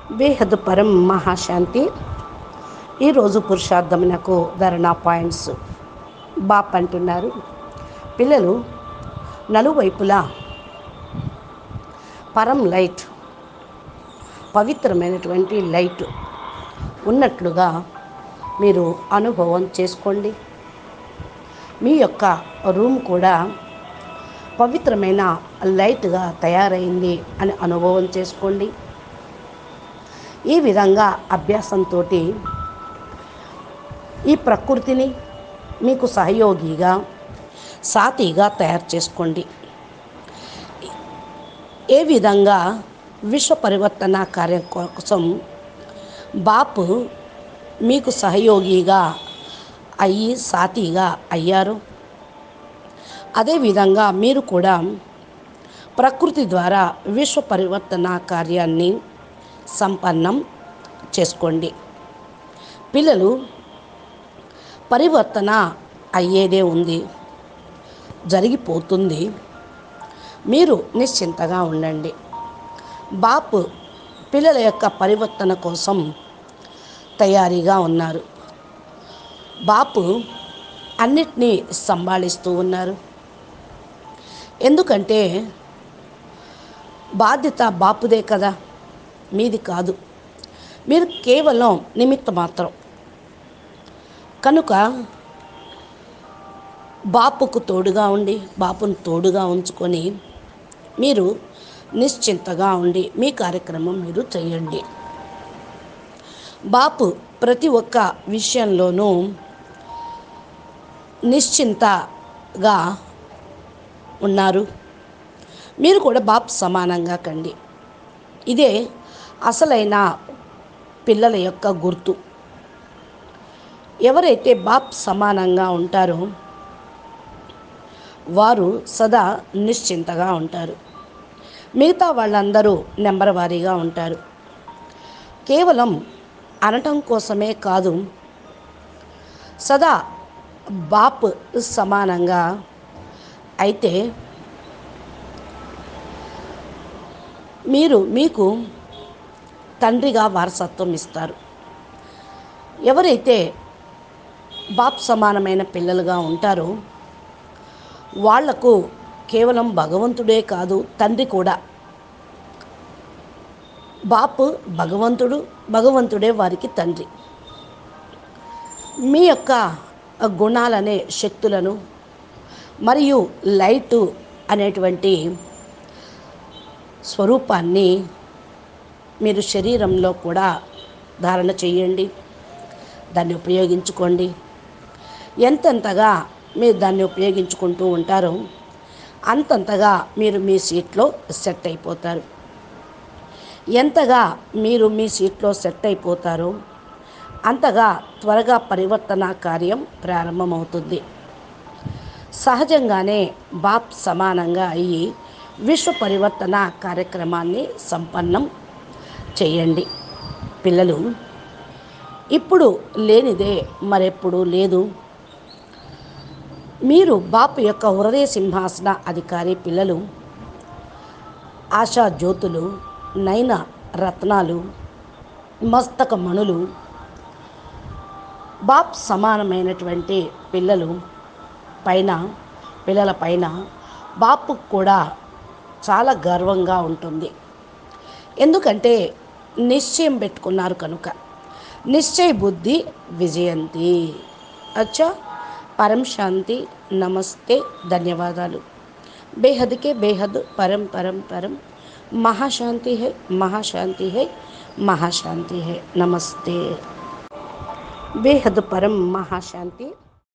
బేహద్ పరం మహాశాంతి ఈరోజు పురుషార్థమునకు ధరణ పాయింట్స్ బాప్ అంటున్నారు పిల్లలు నలువైపులా పరం లైట్ పవిత్రమైనటువంటి లైట్ ఉన్నట్లుగా మీరు అనుభవం చేసుకోండి మీ యొక్క రూమ్ కూడా పవిత్రమైన లైట్గా తయారైంది అని అనుభవం చేసుకోండి ఈ విధంగా అభ్యాసంతో ఈ ప్రకృతిని మీకు సహయోగిగా సాతిగా తయారు చేసుకోండి ఏ విధంగా విశ్వ పరివర్తన కార్యం కోసం బాపు మీకు సహయోగిగా అయ్యి సాతిగా అయ్యారు అదేవిధంగా మీరు కూడా ప్రకృతి ద్వారా విశ్వ పరివర్తన కార్యాన్ని సంపన్నం చేసుకోండి పిల్లలు పరివర్తన అయ్యేదే ఉంది జరిగిపోతుంది మీరు నిశ్చింతగా ఉండండి బాపు పిల్లల యొక్క పరివర్తన కోసం తయారీగా ఉన్నారు బాపు అన్నిటినీ సంభాళిస్తూ ఉన్నారు ఎందుకంటే బాధ్యత బాపుదే కదా మీది కాదు మీరు కేవలం నిమిత్త మాత్రం కనుక బాపుకు తోడుగా ఉండి బాపును తోడుగా ఉంచుకొని మీరు నిశ్చింతగా ఉండి మీ కార్యక్రమం మీరు చేయండి బాపు ప్రతి ఒక్క విషయంలోనూ నిశ్చింతగా ఉన్నారు మీరు కూడా బాపు సమానంగా కండి ఇదే అసలైన పిల్లల యొక్క గుర్తు ఎవరైతే బాప్ సమానంగా ఉంటారో వారు సదా నిశ్చింతగా ఉంటారు మిగతా వాళ్ళందరూ నెంబర్ వారీగా ఉంటారు కేవలం అనటం కోసమే కాదు సదా బాప్ సమానంగా అయితే మీరు మీకు తండ్రిగా వారసత్వం ఇస్తారు ఎవరైతే బాప్ సమానమైన పిల్లలుగా ఉంటారో వాళ్లకు కేవలం భగవంతుడే కాదు తండ్రి కూడా బాపు భగవంతుడు భగవంతుడే వారికి తండ్రి మీ యొక్క గుణాలనే శక్తులను మరియు లైటు అనేటువంటి స్వరూపాన్ని మీరు శరీరంలో కూడా ధారణ చేయండి దాన్ని ఉపయోగించుకోండి ఎంతెంతగా మీరు దాన్ని ఉపయోగించుకుంటూ ఉంటారో అంతంతగా మీరు మీ సీట్లో సెట్ అయిపోతారు ఎంతగా మీరు మీ సీట్లో సెట్ అయిపోతారో అంతగా త్వరగా పరివర్తన కార్యం ప్రారంభమవుతుంది సహజంగానే బాప్ సమానంగా అయ్యి విశ్వ పరివర్తన కార్యక్రమాన్ని సంపన్నం చేయండి పిల్లలు ఇప్పుడు లేనిదే మరెప్పుడు లేదు మీరు బాపు యొక్క హృదయ సింహాసన అధికారి పిల్లలు ఆశా జ్యోతులు నయన రత్నాలు మస్తక మణులు బాప్ సమానమైనటువంటి పిల్లలు పైన పిల్లల పైన బాపు కూడా చాలా గర్వంగా ఉంటుంది ఎందుకంటే నిశ్చయం పెట్టుకున్నారు కనుక నిశ్చయ బుద్ధి విజయంతి అచ్చా పరం శాంతి నమస్తే ధన్యవాదాలు బేహద్కే బేహద్ పరం పరం పరం మహాశాంతి హై మహాశాంతి హై మహాశాంతి హై నమస్తే బేహద్ పరం మహాశాంతి